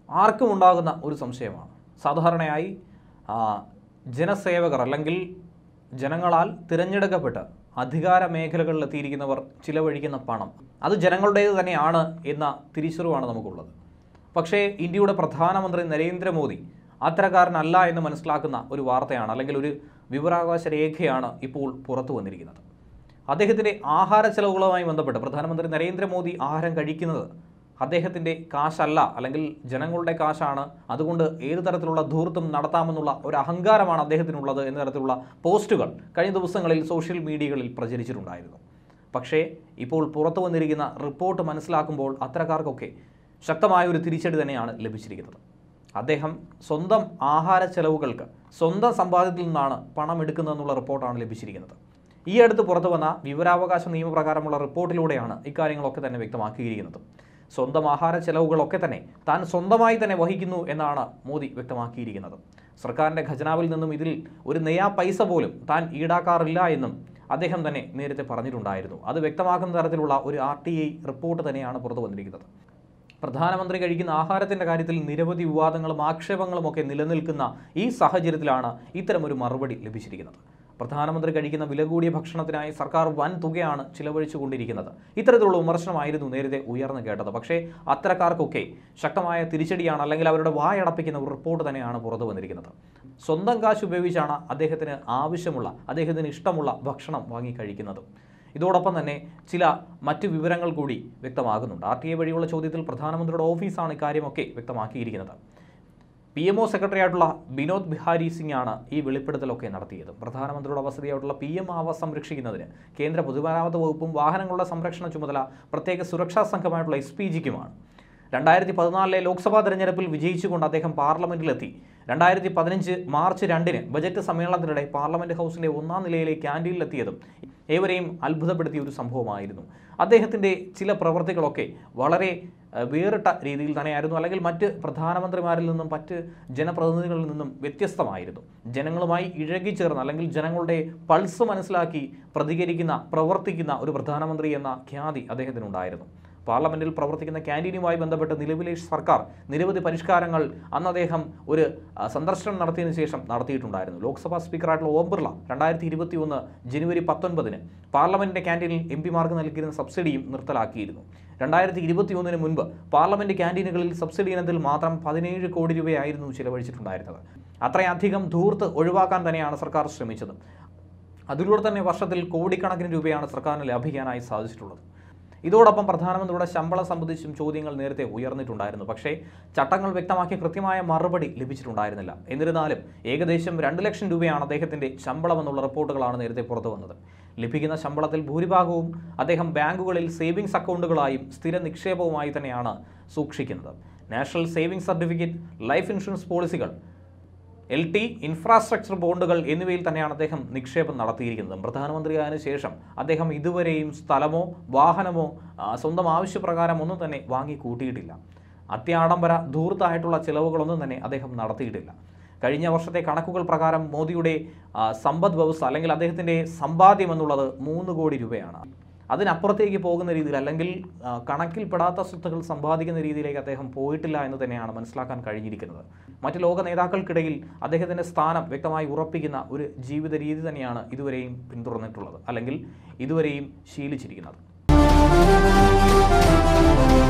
ആർക്കും ഉണ്ടാകുന്ന ഒരു സംശയമാണ് സാധാരണയായി ആ, ജനസേവകർ അല്ലെങ്കിൽ ജനങ്ങളാൽ തിരഞ്ഞെടുക്കപ്പെട്ട് അധികാര മേഖലകളിൽ എത്തിയിരിക്കുന്നവർ ചിലവഴിക്കുന്ന പണം അത് ജനങ്ങളുടേത് തന്നെയാണ് എന്ന തിരിച്ചറിവാണ് നമുക്കുള്ളത് പക്ഷേ ഇന്ത്യയുടെ പ്രധാനമന്ത്രി നരേന്ദ്രമോദി അത്തരക്കാരനല്ല എന്ന് മനസ്സിലാക്കുന്ന ഒരു വാർത്തയാണ് അല്ലെങ്കിൽ ഒരു വിവരാവകാശ രേഖയാണ് ഇപ്പോൾ പുറത്തു വന്നിരിക്കുന്നത് അദ്ദേഹത്തിൻ്റെ ആഹാര ചെലവുകളുമായി ബന്ധപ്പെട്ട് പ്രധാനമന്ത്രി നരേന്ദ്രമോദി ആഹാരം കഴിക്കുന്നത് അദ്ദേഹത്തിൻ്റെ കാശല്ല അല്ലെങ്കിൽ ജനങ്ങളുടെ കാശാണ് അതുകൊണ്ട് ഏത് തരത്തിലുള്ള ധൂർത്തും നടത്താമെന്നുള്ള ഒരു അഹങ്കാരമാണ് അദ്ദേഹത്തിനുള്ളത് എന്ന തരത്തിലുള്ള പോസ്റ്റുകൾ കഴിഞ്ഞ ദിവസങ്ങളിൽ സോഷ്യൽ മീഡിയകളിൽ പ്രചരിച്ചിട്ടുണ്ടായിരുന്നു പക്ഷേ ഇപ്പോൾ പുറത്തു വന്നിരിക്കുന്ന റിപ്പോർട്ട് മനസ്സിലാക്കുമ്പോൾ അത്തരക്കാർക്കൊക്കെ ശക്തമായ ഒരു തിരിച്ചടി തന്നെയാണ് ലഭിച്ചിരിക്കുന്നത് അദ്ദേഹം സ്വന്തം ആഹാര ചെലവുകൾക്ക് സ്വന്തം സമ്പാദ്യത്തിൽ നിന്നാണ് പണം എടുക്കുന്നതെന്നുള്ള റിപ്പോർട്ടാണ് ലഭിച്ചിരിക്കുന്നത് ഈ അടുത്ത് പുറത്തു വന്ന വിവരാവകാശ നിയമപ്രകാരമുള്ള റിപ്പോർട്ടിലൂടെയാണ് ഇക്കാര്യങ്ങളൊക്കെ തന്നെ വ്യക്തമാക്കിയിരിക്കുന്നത് സ്വന്തം ആഹാര ചെലവുകളൊക്കെ തന്നെ താൻ സ്വന്തമായി തന്നെ വഹിക്കുന്നു എന്നാണ് മോദി വ്യക്തമാക്കിയിരിക്കുന്നത് സർക്കാരിൻ്റെ ഖജനാവിൽ നിന്നും ഇതിൽ ഒരു നെയ്യാ പൈസ പോലും താൻ ഈടാക്കാറില്ല എന്നും അദ്ദേഹം തന്നെ നേരത്തെ പറഞ്ഞിട്ടുണ്ടായിരുന്നു അത് വ്യക്തമാക്കുന്ന തരത്തിലുള്ള ഒരു ആർ ടി ഐ റിപ്പോർട്ട് തന്നെയാണ് പുറത്തു വന്നിരിക്കുന്നത് പ്രധാനമന്ത്രി കഴിക്കുന്ന ആഹാരത്തിൻ്റെ കാര്യത്തിൽ നിരവധി വിവാദങ്ങളും ആക്ഷേപങ്ങളും ഒക്കെ നിലനിൽക്കുന്ന ഈ സാഹചര്യത്തിലാണ് ഇത്തരമൊരു മറുപടി ലഭിച്ചിരിക്കുന്നത് പ്രധാനമന്ത്രി കഴിക്കുന്ന വില കൂടിയ ഭക്ഷണത്തിനായി സർക്കാർ വൻ തുകയാണ് ചിലവഴിച്ചുകൊണ്ടിരിക്കുന്നത് ഇത്തരത്തിലുള്ള വിമർശനമായിരുന്നു നേരത്തെ ഉയർന്നു കേട്ടത് പക്ഷേ അത്തരക്കാർക്കൊക്കെ ശക്തമായ തിരിച്ചടിയാണ് അല്ലെങ്കിൽ അവരുടെ വായടപ്പിക്കുന്ന ഒരു റിപ്പോർട്ട് തന്നെയാണ് പുറത്തു വന്നിരിക്കുന്നത് സ്വന്തം കാശ് ഉപയോഗിച്ചാണ് അദ്ദേഹത്തിന് ആവശ്യമുള്ള അദ്ദേഹത്തിന് ഇഷ്ടമുള്ള ഭക്ഷണം വാങ്ങി കഴിക്കുന്നത് ഇതോടൊപ്പം തന്നെ ചില മറ്റ് വിവരങ്ങൾ കൂടി വ്യക്തമാകുന്നുണ്ട് ആർ ടി ഐ വഴിയുള്ള ചോദ്യത്തിൽ പ്രധാനമന്ത്രിയുടെ ഓഫീസാണ് ഇക്കാര്യമൊക്കെ വ്യക്തമാക്കിയിരിക്കുന്നത് പി എം ഒ സെക്രട്ടറി ആയിട്ടുള്ള വിനോദ് ബിഹാരി സിംഗ് ആണ് ഈ വെളിപ്പെടുത്തലൊക്കെ നടത്തിയത് പ്രധാനമന്ത്രിയുടെ വസതിയായിട്ടുള്ള പി എം ആവാസ് സംരക്ഷിക്കുന്നതിന് കേന്ദ്ര പൊതുമരാമത്ത് വകുപ്പും വാഹനങ്ങളുടെ സംരക്ഷണ ചുമതല പ്രത്യേക സുരക്ഷാ സംഘമായിട്ടുള്ള എസ് പി ജിക്കുമാണ് രണ്ടായിരത്തി പതിനാലിലെ ലോക്സഭാ തെരഞ്ഞെടുപ്പിൽ വിജയിച്ചുകൊണ്ട് അദ്ദേഹം പാർലമെന്റിലെത്തി രണ്ടായിരത്തി പതിനഞ്ച് മാർച്ച് രണ്ടിന് ബജറ്റ് സമ്മേളനത്തിനിടെ പാർലമെന്റ് ഹൗസിന്റെ ഒന്നാം നിലയിലെ ക്യാൻറ്റീനിലെത്തിയതും ഏവരെയും അത്ഭുതപ്പെടുത്തിയ ഒരു സംഭവമായിരുന്നു അദ്ദേഹത്തിൻ്റെ ചില പ്രവർത്തികളൊക്കെ വളരെ ഏഹ്, വേറിട്ട രീതിയിൽ തന്നെയായിരുന്നു അല്ലെങ്കിൽ മറ്റ് പ്രധാനമന്ത്രിമാരിൽ നിന്നും മറ്റ് ജനപ്രതിനിധികളിൽ നിന്നും വ്യത്യസ്തമായിരുന്നു ജനങ്ങളുമായി ഇഴകിച്ചേർന്ന് അല്ലെങ്കിൽ ജനങ്ങളുടെ പൾസ് മനസ്സിലാക്കി പ്രതികരിക്കുന്ന പ്രവർത്തിക്കുന്ന ഒരു പ്രധാനമന്ത്രി എന്ന ഖ്യാതി അദ്ദേഹത്തിനുണ്ടായിരുന്നു പാർലമെന്റിൽ പ്രവർത്തിക്കുന്ന ക്യാൻറ്റീനുമായി ബന്ധപ്പെട്ട് നിലവിലെ സർക്കാർ നിരവധി പരിഷ്കാരങ്ങൾ അന്ന് അദ്ദേഹം ഒരു ആ, സന്ദർശനം നടത്തിയതിനു ശേഷം നടത്തിയിട്ടുണ്ടായിരുന്നു ലോക്സഭാ സ്പീക്കറായിട്ടുള്ള ഓം ബിർള രണ്ടായിരത്തി ഇരുപത്തി ഒന്ന് ജനുവരി പത്തൊൻപതിന് പാർലമെന്റിന്റെ ക്യാൻറ്റീനിൽ എം പിമാർക്ക് നൽകിയിരുന്ന സബ്സിഡിയും നിർത്തലാക്കിയിരുന്നു രണ്ടായിരത്തി ഇരുപത്തി ഒന്നിന് മുൻപ് പാർലമെന്റ് ക്യാൻറ്റീനുകളിൽ സബ്സിഡി ഇനത്തിൽ മാത്രം പതിനേഴ് കോടി രൂപയായിരുന്നു ചിലവഴിച്ചിട്ടുണ്ടായിരുന്നത് അത്രയധികം ധൂർത്ത് ഒഴിവാക്കാൻ തന്നെയാണ് സർക്കാർ ശ്രമിച്ചത് അതിലൂടെ തന്നെ വർഷത്തിൽ കോടിക്കണക്കിന് രൂപയാണ് സർക്കാരിന് ലാഭിക്കാനായി സാധിച്ചിട്ടുള്ളത് ഇതോടൊപ്പം പ്രധാനമന്ത്രിയുടെ ശമ്പളം സംബന്ധിച്ചും ചോദ്യങ്ങൾ നേരത്തെ ഉയർന്നിട്ടുണ്ടായിരുന്നു പക്ഷേ ചട്ടങ്ങൾ വ്യക്തമാക്കിയ കൃത്യമായ മറുപടി ലഭിച്ചിട്ടുണ്ടായിരുന്നില്ല എന്നിരുന്നാലും ഏകദേശം രണ്ട് ലക്ഷം രൂപയാണ് അദ്ദേഹത്തിൻ്റെ ശമ്പളം എന്നുള്ള റിപ്പോർട്ടുകളാണ് നേരത്തെ പുറത്തു വന്നത് ലഭിക്കുന്ന ശമ്പളത്തിൽ ഭൂരിഭാഗവും അദ്ദേഹം ബാങ്കുകളിൽ സേവിങ്സ് അക്കൗണ്ടുകളായും സ്ഥിര നിക്ഷേപവുമായി തന്നെയാണ് സൂക്ഷിക്കുന്നത് national savings certificate life insurance പോളിസികൾ എൽ ടി ഇൻഫ്രാസ്ട്രക്ചർ ബോണ്ടുകൾ എന്നിവയിൽ തന്നെയാണ് അദ്ദേഹം നിക്ഷേപം നടത്തിയിരിക്കുന്നത് പ്രധാനമന്ത്രിയായതിനു ശേഷം അദ്ദേഹം ഇതുവരെയും സ്ഥലമോ വാഹനമോ ആ, സ്വന്തം ആവശ്യപ്രകാരം ഒന്നും തന്നെ വാങ്ങി കൂട്ടിയിട്ടില്ല അത്യാഡംബര ധൂർത്തായിട്ടുള്ള ചിലവുകളൊന്നും തന്നെ അദ്ദേഹം നടത്തിയിട്ടില്ല കഴിഞ്ഞ വർഷത്തെ കണക്കുകൾ പ്രകാരം മോദിയുടെ ആ, സമ്പദ് വ്യവസ്ഥ അല്ലെങ്കിൽ അദ്ദേഹത്തിൻ്റെ സമ്പാദ്യം എന്നുള്ളത് മൂന്ന് കോടി രൂപയാണ് അതിനപ്പുറത്തേക്ക് പോകുന്ന രീതിയിൽ അല്ലെങ്കിൽ ആ, കണക്കിൽപ്പെടാത്ത സ്വത്തുക്കൾ സമ്പാദിക്കുന്ന രീതിയിലേക്ക് അദ്ദേഹം പോയിട്ടില്ല എന്ന് തന്നെയാണ് മനസ്സിലാക്കാൻ കഴിഞ്ഞിരിക്കുന്നത് മറ്റ് ലോക നേതാക്കൾക്കിടയിൽ അദ്ദേഹത്തിൻ്റെ സ്ഥാനം വ്യക്തമായി ഉറപ്പിക്കുന്ന ഒരു ജീവിത രീതി തന്നെയാണ് ഇതുവരെയും പിന്തുടർന്നിട്ടുള്ളത് അല്ലെങ്കിൽ ഇതുവരെയും ശീലിച്ചിരിക്കുന്നത്